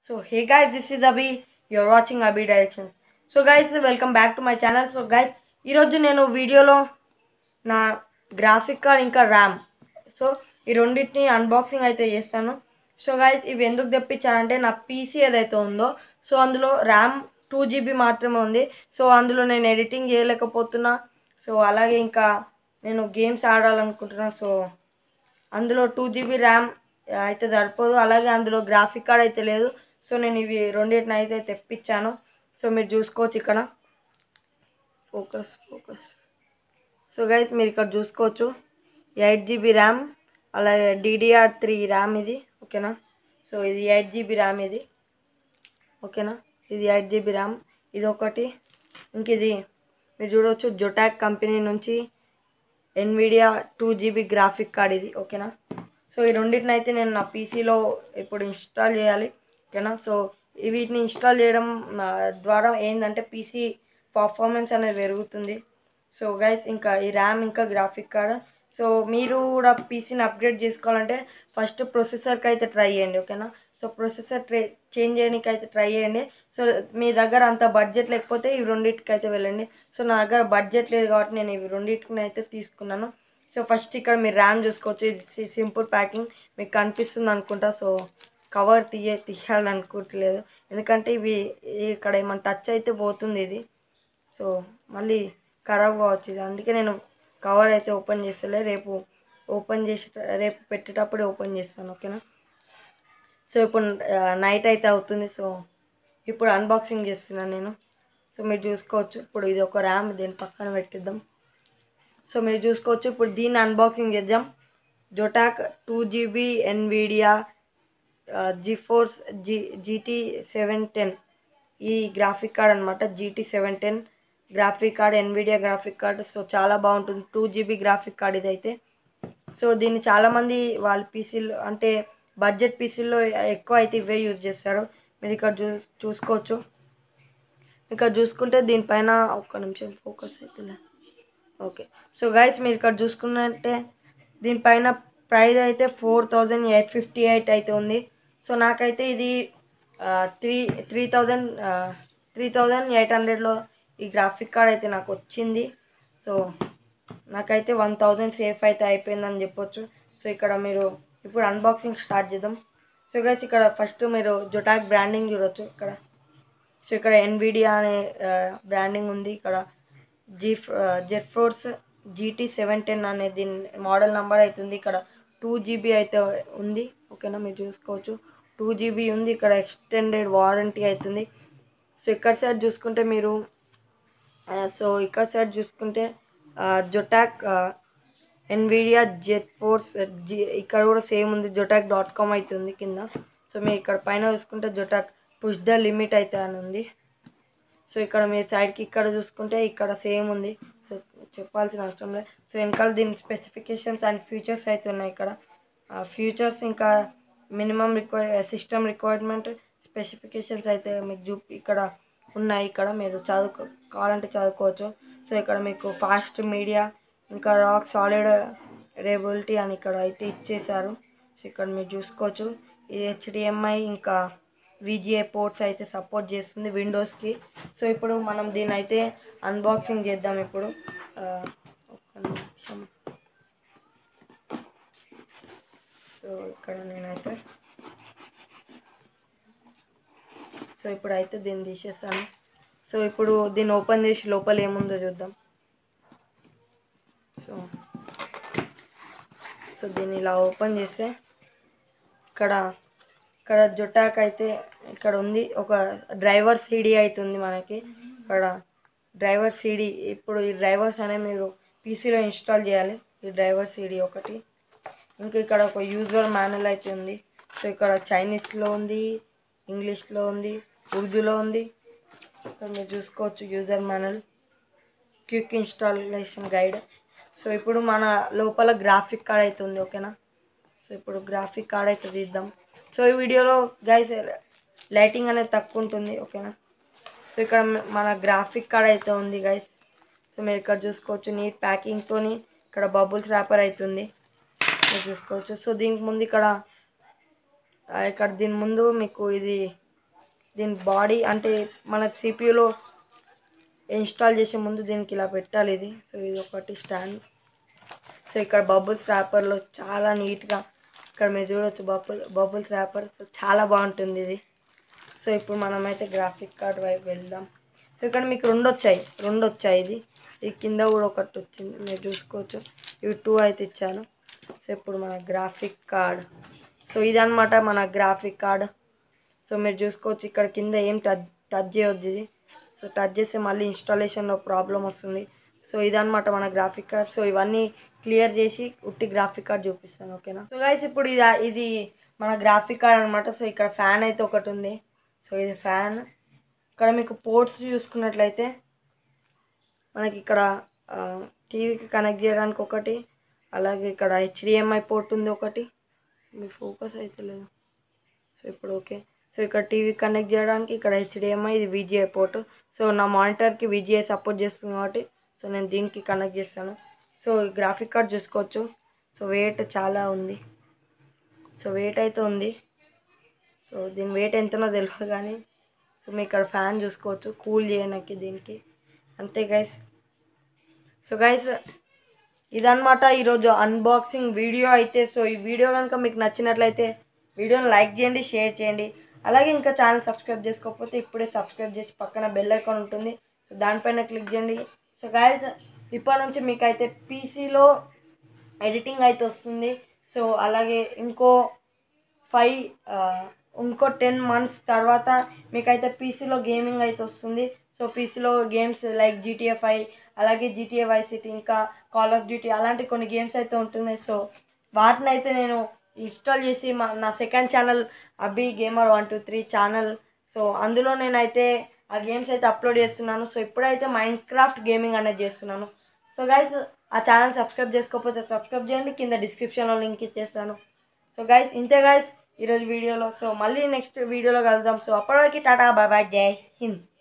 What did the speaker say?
So hey guys, this is Abhi. You're watching Abhi Directions. So guys welcome back to my channel so guys ఈరోజు నేను వీడియోలో నా graphic card ఇంకా RAM so ఈ రెండింటిని unboxing అయితే చేస్తాను సో గైస్ ఇవి ఎందుకు తెప్పించానంటే నా పీసీ ఏదైతే ఉందో సో అందులో ర్యామ్ టూ జీబీ మాత్రమే ఉంది సో అందులో నేను ఎడిటింగ్ చేయలేకపోతున్నా సో అలాగే ఇంకా నేను గేమ్స్ ఆడాలనుకుంటున్నా సో అందులో టూ జీబీ ర్యామ్ అయితే సరిపోదు అలాగే అందులో గ్రాఫిక్ కార్డ్ అయితే లేదు సో నేను ఇవి రెండింటిని అయితే తెప్పించాను సో మీరు చూసుకోవచ్చు ఇక్కడ ఫోకస్ ఫోకస్ సో గైస్ మీరు ఇక్కడ చూసుకోవచ్చు ఎయిట్ జీబీ ర్యామ్ అలాగే డిడిఆర్ త్రీ ర్యామ్ ఇది ఓకేనా సో ఇది ఎయిట్ జీబీ ర్యామ్ ఇది ఓకేనా ఇది ఎయిట్ జీబీ ర్యామ్ ఇది ఒకటి ఇంక ఇది మీరు చూడవచ్చు జొటాక్ కంపెనీ నుంచి Nvidia two GB graphic card ఇది ఓకేనా సో ఈ రెండింటిని అయితే నేను నా పీసీలో ఇప్పుడు ఇన్స్టాల్ చేయాలి ఓకేనా సో ఈ వీటిని ఇన్స్టాల్ చేయడం ఆ, ద్వారా ఏంటంటే పీసీ పర్ఫార్మెన్స్ అనేది పెరుగుతుంది సో గైస్ ఇంకా ఈ ర్యామ్ ఇంకా గ్రాఫిక్ కార్డ్ సో మీరు కూడా పీసీని అప్గ్రేడ్ చేసుకోవాలంటే ఫస్ట్ ప్రొసెసర్కి అయితే ట్రై చేయండి ఓకేనా సో ప్రొసెసర్ ట్రై చేంజ్ చేయడానికి అయితే ట్రై చేయండి సో మీ దగ్గర అంత బడ్జెట్ లేకపోతే ఈ రెండింటికి అయితే వెళ్ళండి సో నా దగ్గర బడ్జెట్ లేదు కాబట్టి నేను ఇవి రెండింటిని అయితే తీసుకున్నాను సో ఫస్ట్ ఇక్కడ మీరు ర్యామ్ చూసుకోవచ్చు ఇది సింపుల్ ప్యాకింగ్ మీకు కనిపిస్తుంది అనుకుంటా సో కవర్ తీయ తీయాలనుకోవట్లేదు ఎందుకంటే ఇవి ఇక్కడ ఏమైనా టచ్ అయితే పోతుంది ఇది సో మళ్ళీ ఖరాబ్ కావచ్చు ఇది అందుకే నేను కవర్ అయితే ఓపెన్ చేస్తలే రేపు ఓపెన్ చేసి రేపు పెట్టేటప్పుడు ఓపెన్ చేస్తాను ఓకేనా సో ఇప్పుడు నైట్ అయితే అవుతుంది సో ఇప్పుడు అన్బాక్సింగ్ చేస్తున్నాను నేను సో మీరు చూసుకోవచ్చు ఇప్పుడు ఇది ఒక ర్యామ్ దీని పక్కన పెట్టిద్దాం సో మీరు చూసుకోవచ్చు ఇప్పుడు దీన్ని అన్బాక్సింగ్ చేద్దాం Zotac two GB Nvidia GeForce G GT seven ten ఈ గ్రాఫిక్ కార్డ్ అనమాట GT seven ten graphic card Nvidia graphic card so చాలా బాగుంటుంది టూ జీబీ గ్రాఫిక్ కార్డ్ ఇదైతే సో దీన్ని చాలామంది వాళ్ళ పీసీలు అంటే బడ్జెట్ పీసీల్లో ఎక్కువ అయితే ఇవే యూజ్ చేస్తారు మీరు ఇక్కడ చూ చూసుకోవచ్చు ఇక్కడ చూసుకుంటే దీనిపైన ఒక్క నిమిషం ఫోకస్ అవుతుందా ఓకే సో గైస్ మీరు ఇక్కడ చూసుకున్నట్టే దీనిపైన ప్రైస్ అయితే four thousand eight fifty eight అయితే ఉంది సో నాకైతే ఇది three three thousand three thousand eight హండ్రెడ్లో ఈ గ్రాఫిక్ కార్డ్ అయితే నాకు వచ్చింది సో నాకైతే వన్ థౌజండ్ సేఫ్ అయితే అయిపోయిందని చెప్పొచ్చు సో ఇక్కడ మీరు ఇప్పుడు అన్బాక్సింగ్ స్టార్ట్ చేద్దాం సో గైస్ ఇక్కడ ఫస్ట్ మీరు జొటాక్ బ్రాండింగ్ చూడొచ్చు ఇక్కడ సో ఇక్కడ ఎన్విడియా అనే బ్రాండింగ్ ఉంది ఇక్కడ G GeForce GT seven ten అనే దీని మోడల్ నెంబర్ అవుతుంది ఇక్కడ టూ జీబీ అయితే ఉంది ఓకేనా మీరు చూసుకోవచ్చు టూ జీబీ ఉంది ఇక్కడ ఎక్స్టెండెడ్ వారంటీ అవుతుంది సో ఇక్కడ సైడ్ చూసుకుంటే మీరు ఆ, సో ఇక్కడ సైడ్ చూసుకుంటే Zotac Nvidia GeForce G ఇక్కడ కూడా సేమ్ ఉంది జొటాక్ డాట్ కామ్ అయితే ఉంది కింద సో మీరు ఇక్కడ పైన చూసుకుంటే జొటాక్ పుష్ ద లిమిట్ అయితే అని ఉంది సో ఇక్కడ మీరు సైడ్కి ఇక్కడ చూసుకుంటే ఇక్కడ సేమ్ ఉంది సో చెప్పాల్సిన అవసరం లేదు సో వెనకాల దీని స్పెసిఫికేషన్స్ అండ్ ఫీచర్స్ అయితే ఉన్నాయి ఇక్కడ ఫ్యూచర్స్ ఇంకా minimum require system requirement specifications అయితే మీకు చూ ఇక్కడ ఉన్నాయి ఇక్కడ మీరు చదువుకో కావాలంటే చదువుకోవచ్చు సో ఇక్కడ మీకు ఫాస్ట్ మీడియా ఇంకా రాక్ సాలిడ్ రేబిలిటీ అని ఇక్కడ అయితే ఇచ్చేసారు సో ఇక్కడ మీరు చూసుకోవచ్చు ఇది హెచ్డిఎంఐ ఇంకా విజిఏ పోర్ట్స్ అయితే సపోర్ట్ చేస్తుంది విండోస్కి సో ఇప్పుడు మనం దీన్ని అయితే అన్బాక్సింగ్ చేద్దాం ఇప్పుడు ఆ, ఒక్క నిమిషం సో ఇక్కడ నేనైతే సో ఇప్పుడు అయితే దీన్ని తీసేస్తాను సో ఇప్పుడు దీన్ని ఓపెన్ చేసి లోపల ఏముందో చూద్దాం సో సో దీన్ని ఇలా ఓపెన్ చేస్తే ఇక్కడ ఇక్కడ జొటాక్ అయితే ఇక్కడ ఉంది ఒక డ్రైవర్ సీడీ అయితే ఉంది మనకి ఇక్కడ డ్రైవర్ సీడీ ఇప్పుడు ఈ డ్రైవర్స్ అనేవి మీరు పీసీలో ఇన్స్టాల్ చేయాలి ఈ డ్రైవర్ సీడీ ఒకటి ఇంకా ఇక్కడ ఒక యూజర్ మాన్యువల్ అయితే ఉంది సో ఇక్కడ చైనీస్లో ఉంది ఇంగ్లీష్లో ఉంది ఉర్దూలో ఉంది ఇక్కడ మీరు చూసుకోవచ్చు user manual quick installation guide so ఇప్పుడు మన లోపల గ్రాఫిక్ కార్డ్ అయితే ఉంది ఓకేనా సో ఇప్పుడు గ్రాఫిక్ కార్డ్ అయితే తీద్దాం సో ఈ వీడియోలో గైస్ లైటింగ్ అనేది తక్కువ ఉంటుంది ఓకేనా సో ఇక్కడ మ- మన గ్రాఫిక్ కార్డ్ అయితే ఉంది గైస్ సో మీరు ఇక్కడ చూసుకోవచ్చు నీట్ ప్యాకింగ్తోని ఇక్కడ బబుల్స్ ర్యాపర్ అవుతుంది మీరు చూసుకోవచ్చు సో దీనికి ముందు ఇక్కడ ఆ, ఇక్కడ దీని ముందు మీకు ఇది దీని బాడీ అంటే మన సిపియూలో ఇన్స్టాల్ చేసే ముందు దీనికి ఇలా పెట్టాలి ఇది సో ఇది ఒకటి స్టాండ్ సో ఇక్కడ బబుల్స్ ర్యాపర్లో చాలా నీట్గా ఇక్కడ మీరు చూడొచ్చు బబుల్ బబుల్స్ ర్యాపర్ సో చాలా బాగుంటుంది ఇది సో ఇప్పుడు మనమైతే గ్రాఫిక్ కార్డ్ వైపు వెళ్దాం సో ఇక్కడ మీకు రెండు వచ్చాయి రెండు వచ్చాయి ఇది ఈ కింద కూడా ఒకటి వచ్చింది మీరు చూసుకోవచ్చు ఇవి టూ అయితే ఇచ్చాను సో ఇప్పుడు మన గ్రాఫిక్ కార్డ్ సో ఇదన్నమాట మన గ్రాఫిక్ కార్డ్ సో మీరు చూసుకోవచ్చు ఇక్కడ కింద ఏం టచ్ టచ్ చేయొద్దు ఇది సో టచ్ చేస్తే మళ్ళీ ఇన్స్టాలేషన్లో ప్రాబ్లం వస్తుంది సో ఇదన్నమాట మన గ్రాఫిక్ కార్డ్ సో ఇవన్నీ క్లియర్ చేసి ఉట్టి గ్రాఫిక్ కార్డ్ చూపిస్తాను ఓకేనా సో గైస్ ఇప్పుడు ఇది ఇది మన గ్రాఫిక్ కార్డ్ అనమాట సో ఇక్కడ ఫ్యాన్ అయితే ఒకటి ఉంది సో ఇది ఫ్యాన్ ఇక్కడ మీకు పోర్ట్స్ చూసుకున్నట్లయితే మనకి ఇక్కడ టీవీకి కనెక్ట్ చేయడానికి ఒకటి అలాగే ఇక్కడ హెచ్డిఎంఐ పోర్ట్ ఉంది ఒకటి మీ ఫోకస్ అయితే లేదు సో ఇప్పుడు ఓకే సో ఇక్కడ టీవీ కనెక్ట్ చేయడానికి ఇక్కడ హెచ్డిఎంఐ ఇది విజిఐ పోర్ట్ సో నా మానిటర్కి విజిఐ సపోర్ట్ చేస్తుంది కాబట్టి సో నేను దీనికి కనెక్ట్ చేస్తాను సో గ్రాఫిక్ కార్డ్ చూసుకోవచ్చు సో వెయిట్ చాలా ఉంది సో వెయిట్ అయితే ఉంది సో దీని వెయిట్ ఎంతనో తెలియదు కానీ సో మీకు ఇక్కడ ఫ్యాన్ చూసుకోవచ్చు కూల్ చేయడానికి దీనికి అంతే గైస్ సో గైస్ ఇదన్నమాట ఈరోజు అన్బాక్సింగ్ వీడియో అయితే సో ఈ వీడియో కనుక మీకు నచ్చినట్లయితే వీడియోని లైక్ చేయండి షేర్ చేయండి అలాగే ఇంకా ఛానల్ సబ్స్క్రైబ్ చేసుకోకపోతే ఇప్పుడే సబ్స్క్రైబ్ చేసి పక్కన బెల్ ఐకాన్ ఉంటుంది సో దానిపైన క్లిక్ చేయండి సో గాయస్ ఇప్పటి నుంచి మీకు అయితే పీసీలో ఎడిటింగ్ అయితే వస్తుంది సో అలాగే ఇంకో ఫైవ్ ఇంకో టెన్ మంత్స్ తర్వాత మీకైతే పీసీలో గేమింగ్ అయితే వస్తుంది సో పీసీలో గేమ్స్ లైక్ జీటీఏ ఫైవ్ అలాగే జీటీఏ వై సిటీ ఇంకా కాల్ ఆఫ్ డ్యూటీ అలాంటి కొన్ని గేమ్స్ అయితే ఉంటున్నాయి సో వాటిని అయితే నేను ఇన్స్టాల్ చేసి మా నా second channel Abhi gamer one two three channel so అందులో నేనైతే ఆ గేమ్స్ అయితే అప్లోడ్ చేస్తున్నాను సో ఇప్పుడైతే మైండ్ క్రాఫ్ట్ గేమింగ్ అనేది చేస్తున్నాను సో గైస్ ఆ ఛానల్ సబ్స్క్రైబ్ చేసుకోకపోతే సబ్స్క్రైబ్ చేయండి కింద డిస్క్రిప్షన్లో లింక్ ఇచ్చేస్తాను సో గైస్ ఇంతే గైస్ ఈరోజు వీడియోలో సో మళ్ళీ నెక్స్ట్ వీడియోలో కలుద్దాం సో అప్పటివరకు టాటా బాయ్ బాయ్ జై హింద్